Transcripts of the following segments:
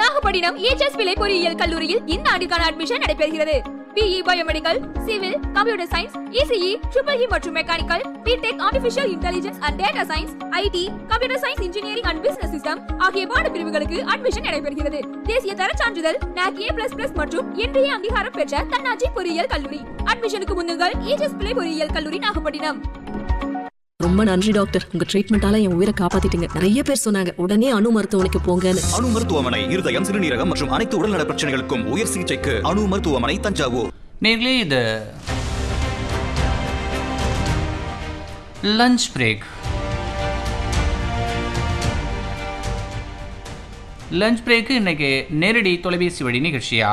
Nagapattinam HS பிள்ளை பொறியியல் கல்லூரியில் இந்த ஆண்டுக்கான அட்மிஷன் நடைபெறுகிறது BE biomedical civil computer science ECE triple E மற்றும் mechanical BTech artificial intelligence and data science IT computer science engineering and business system ஆகிய பாடப்பிரிவுகளுக்கு அட்மிஷன் நடைபெறுகிறது தேசிய தர சான்றிதழ் NAC A++ மற்றும் இன்றைய அங்கீகாரம் பெற்ற தன்னாட்சி பொறியியல் கல்லூரி அட்மிஷனுக்கு முன்னுங்கள் ஏச்எஸ் பிள்ளை பொறியியல் கல்லூரி நாகப்பட்டினம் ரொம்ப நன்றி டாக்டர் உங்க ட்ரீட்மெண்டால என் உயிரை காப்பாத்திட்டீங்க நிறைய பேர் சொன்னாங்க உடனே அணு மருத்துவமனைக்கு போங்கன்னு அணு மருத்துவமனை இருதயம் சிறுநீரகம் மற்றும் அனைத்து உடல்நல பிரச்சனைகளுக்கும் உயர் சிகிச்சைக்கு அணு மருத்துவமனை தஞ்சாவூர் நேர்களே இது லஞ்ச் பிரேக் லஞ்ச் பிரேக்கு இன்னைக்கு நேரடி தொலைபேசி வழி நிகழ்ச்சியா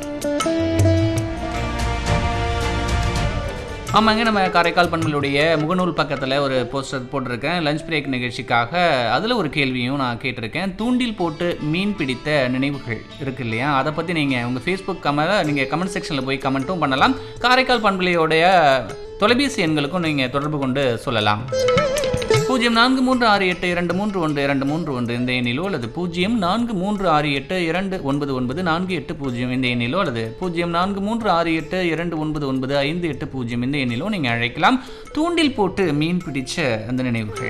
ஆமாங்க நம்ம காரைக்கால் பண்புகளுடைய முகநூல் பக்கத்தில் ஒரு போஸ்டர் போட்டிருக்கேன் லஞ்ச் பிரேக் நிகழ்ச்சிக்காக அதில் ஒரு கேள்வியும் நான் கேட்டிருக்கேன் தூண்டில் போட்டு மீன் பிடித்த நினைவுகள் இருக்கு இல்லையா அதை பற்றி நீங்கள் உங்கள் ஃபேஸ்புக் கமெண்ட நீங்கள் கமெண்ட் செக்ஷனில் போய் கமெண்ட்டும் பண்ணலாம் காரைக்கால் பண்புலையோடைய தொலைபேசி எண்களுக்கும் நீங்கள் தொடர்பு கொண்டு சொல்லலாம் பூஜ்ஜியம் நான்கு மூன்று ஆறு எட்டு இரண்டு மூன்று ஒன்று இரண்டு மூன்று ஒன்று இந்த எண்ணிலோ அல்லது பூஜ்ஜியம் நான்கு மூன்று ஆறு எட்டு இரண்டு ஒன்பது ஒன்பது நான்கு எட்டு பூஜ்ஜியம் இந்த எண்ணிலோ அல்லது பூஜ்ஜியம் நான்கு மூன்று ஆறு எட்டு இரண்டு ஒன்பது ஒன்பது ஐந்து எட்டு பூஜ்ஜியம் இந்த எண்ணிலோ நீங்கள் அழைக்கலாம் தூண்டில் போட்டு மீன் பிடிச்ச அந்த நினைவுகள்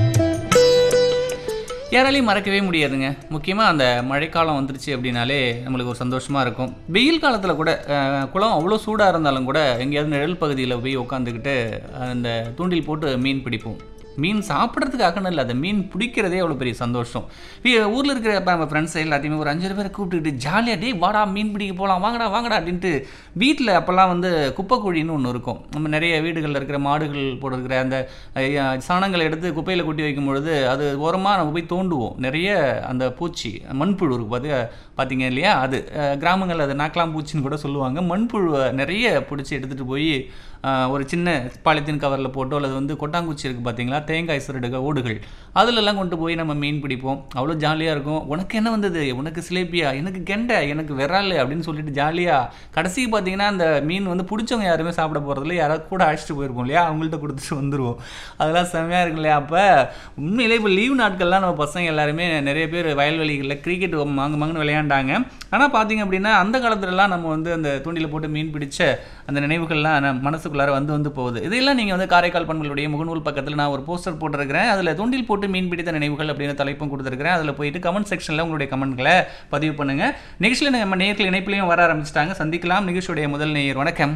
யாராலையும் மறக்கவே முடியாதுங்க முக்கியமாக அந்த மழைக்காலம் வந்துருச்சு அப்படின்னாலே நம்மளுக்கு ஒரு சந்தோஷமாக இருக்கும் வெயில் காலத்தில் கூட அஹ், குளம் அவ்வளோ சூடாக இருந்தாலும் கூட எங்கேயாவது நிழல் பகுதியில் போய் உட்காந்துக்கிட்டு அந்த தூண்டில் போட்டு மீன் பிடிப்போம் மீன் சாப்பிட்றதுக்காகன்னு இல்லை அந்த மீன் பிடிக்கிறதே அவ்வளோ பெரிய சந்தோஷம் ஊரில் இருக்கிற இப்போ நம்ம ஃப்ரெண்ட்ஸ் எல்லாத்தையுமே ஒரு அஞ்சு பேரை கூப்பிட்டுக்கிட்டு ஜாலியாக டேய் வாடா மீன் பிடிக்க போகலாம் வாங்கடா வாங்கடா அப்படின்ட்டு வீட்டில் அப்போல்லாம் வந்து குப்பைக்குழின்னு ஒன்று இருக்கும் நம்ம நிறைய வீடுகளில் இருக்கிற மாடுகள் போட்டிருக்கிற அந்த அஹ், சாணங்களை எடுத்து குப்பையில் கொட்டி வைக்கும் பொழுது அது ஓரமாக நம்ம போய் தோண்டுவோம் நிறைய அந்த பூச்சி மண்புழு இருக்கு பார்த்து பார்த்தீங்க இல்லையா அது கிராமங்களில் அது நாக்கலாம் பூச்சின்னு கூட சொல்லுவாங்க மண்புழுவை நிறைய பிடிச்சி எடுத்துகிட்டு போய் ஆஹ், ஒரு சின்ன பாலித்தீன் கவரில் போட்டோ அல்லது வந்து கொட்டாங்குச்சி இருக்குது பார்த்தீங்களா தேங்காய் சுருடுக ஓடுகள் அதிலெல்லாம் கொண்டு போய் நம்ம மீன் பிடிப்போம் அவ்வளோ ஜாலியாக இருக்கும் உனக்கு என்ன வந்தது உனக்கு சிலேபியா எனக்கு கெண்டை எனக்கு விரால் அப்படின்னு சொல்லிட்டு ஜாலியாக கடைசிக்கு பார்த்தீங்கன்னா அந்த மீன் வந்து பிடிச்சவங்க யாருமே சாப்பிட போகிறதில்ல யாராவது கூட அழைச்சிட்டு போயிருப்போம் இல்லையா அவங்கள்ட்ட கொடுத்துட்டு வந்துடுவோம் அதெல்லாம் செம்மையாக இருக்கும் இல்லையா அப்போ உண்மையிலே இப்போ லீவ் நாட்கள்லாம் நம்ம பசங்க எல்லாருமே நிறைய பேர் வயல்வெளிகளில் கிரிக்கெட் மாங்கு மாங்குன்னு விளையாண்டாங்க ஆனால் பார்த்தீங்க அப்படின்னா அந்த காலத்துலலாம் நம்ம வந்து அந்த தூண்டில போட்டு மீன் பிடிச்ச அந்த நினைவுகள்லாம் நம்ம மனசுக்குள்ளார வந்து வந்து போகுது இதெல்லாம் நீங்கள் வந்து காரைக்கால் பண்புகளுடைய முகநூல் பக்கத்தில் நான் ஒரு போஸ்டர் போட்டிருக்கிறேன் அதில் தூண்டில் போட்டு மீன் பிடித்த நினைவுகள் அப்படின்னு தலைப்பும் கொடுத்துருக்கிறேன் அதில் போயிட்டு கமெண்ட் செக்ஷனில் உங்களுடைய கமெண்ட்களை பதிவு பண்ணுங்க நிகழ்ச்சியில் நம்ம நேர்கள் இணைப்பிலையும் வர ஆரம்பிச்சிட்டாங்க சந்திக்கலாம் நிகழ்ச்சியுடைய முதல் நேயர் வணக்கம்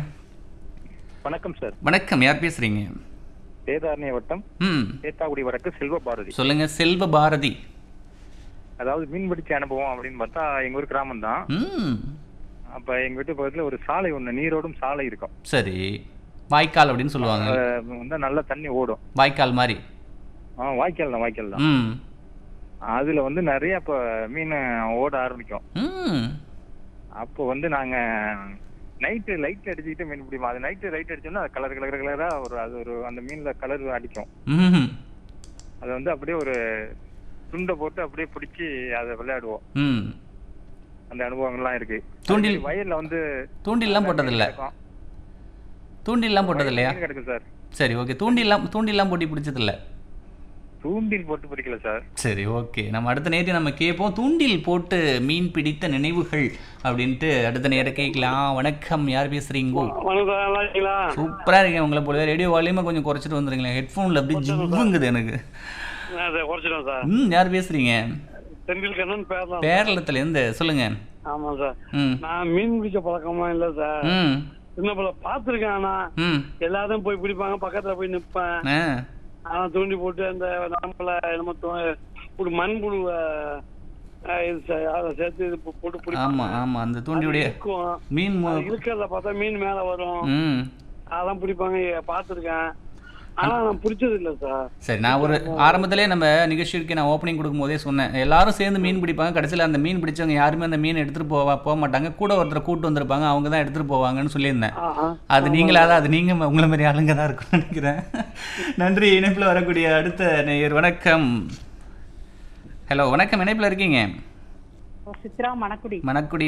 வணக்கம் சார் வணக்கம் யார் பேசுறீங்க வேதாரண்ய வட்டம் ம் சேத்தாக்குடி வடக்கு செல்வ பாரதி சொல்லுங்க செல்வ பாரதி அதாவது மீன் பிடிச்ச அனுபவம் அப்படின்னு பார்த்தா எங்க ஊர் கிராமம் தான் ம் அப்ப எங்க வீட்டு பக்கத்துல ஒரு சாலை ஒண்ணு நீரோடும் சாலை இருக்கும் சரி வாய்க்கால் அப்படின்னு சொல்லுவாங்க அதுல வந்து நல்ல தண்ணி ஓடும் வாய்க்கால் மாதிரி ஆ வாய்க்கால் தான் வாய்க்கால் தான் ம் அதுல வந்து நிறைய இப்ப மீன் ஓட ஆரம்பிக்கும் ம் அப்போ வந்து நாங்க நைட்டு லைட் அடிச்சுக்கிட்டு மீன் பிடிப்போம் அது நைட்டு லைட் அடிச்சோம்னா அது கலர் கலர் கலரா ஒரு அது ஒரு அந்த மீன்ல கலர் அடிக்கும் ம் அது வந்து அப்படியே ஒரு துண்டை போட்டு அப்படியே பிடிச்சி அதை விளையாடுவோம் ம் அந்த அனுபவங்கள்லாம் இருக்கு தூண்டில் அதே மாதிரி வயல்ல வந்து தூண்டில்லாம் போட்டதில்ல இருக்கும். தூண்டில்லாம் போட்டது இல்லையா மீன் கிடக்கும் சார் சரி ஓகே தூண்டில்லாம் தூண்டில்லாம் போட்டி பிடிச்சதில்ல தூண்டில் போட்டு பிடிக்கல சார் சரி ஓகே நம்ம அடுத்த நேரத்தை நம்ம கேட்போம் தூண்டில் போட்டு மீன் பிடித்த நினைவுகள் அப்படின்ட்டு அடுத்த நேரம் கேட்கலாம் வணக்கம் யார் பேசுறீங்க வணக்கம் நல்லா இருக்கீங்களா சூப்பரா இருக்கேன் உங்களை போல ரேடியோ வால்யூமை கொஞ்சம் குறைச்சிட்டு வந்துருங்களேன் ஹெட்ஃபோனில் அப்படி ஜிவ்வுங்குது எனக்கு நான் அதை குறைச்சிட்டோம் சார் ம் யார் பேசுறீங்க செந்தில் கண்ணன் பேரலாம் பேரளத்துல இருந்து சொல்லுங்க ஆமா சார் ம் நான் மீன் பிடிச்ச பழக்கமா இல்ல சார் ம் சின்ன பிள்ளை பாத்துருக்கேன் ஆனா ம் எல்லாரும் போய் பிடிப்பாங்க பக்கத்துல போய் நிப்பேன் ஆ ஆனா தூண்டி போட்டு அந்த நம்மள நம்ம தூ- ஒரு மண்புழு இது சே- அதை சேர்த்து இது போ- போட்டு ஆமா பிடிப்பாங்க ஆமா அந்த தூண்டியுடைய அது இருக்கும் மீன் மு- அது இருக்கிறத பார்த்தா மீன் மேல வரும் ம் அதெல்லாம் பிடிப்பாங்க பாத்துருக்கேன் ஆனா நான் பிடிச்சது இல்ல சார் சரி நான் ஒரு ஆரம்பத்திலே நம்ம நிகழ்ச்சிக்கு நான் ஓப்பனிங் கொடுக்கும்போதே சொன்னேன் எல்லாரும் சேர்ந்து மீன் பிடிப்பாங்க கடைசியில் அந்த மீன் பிடிச்சவங்க யாருமே அந்த மீன் எடுத்துட்டு போவா போக மாட்டாங்க கூட ஒருத்தரை கூட்டு வந்திருப்பாங்க அவங்க தான் எடுத்துட்டு போவாங்கன்னு சொல்லியிருந்தேன் ஆஹா. அது நீங்களா தான் அது நீங்க உங்களை மாதிரி ஆளுங்க தான் இருக்கும்னு நினைக்கிறேன் நன்றி இணைப்பில் வரக்கூடிய அடுத்த நேயர் வணக்கம் ஹலோ வணக்கம் இணைப்பில் இருக்கீங்க சித்ரா மணக்குடி மணக்குடி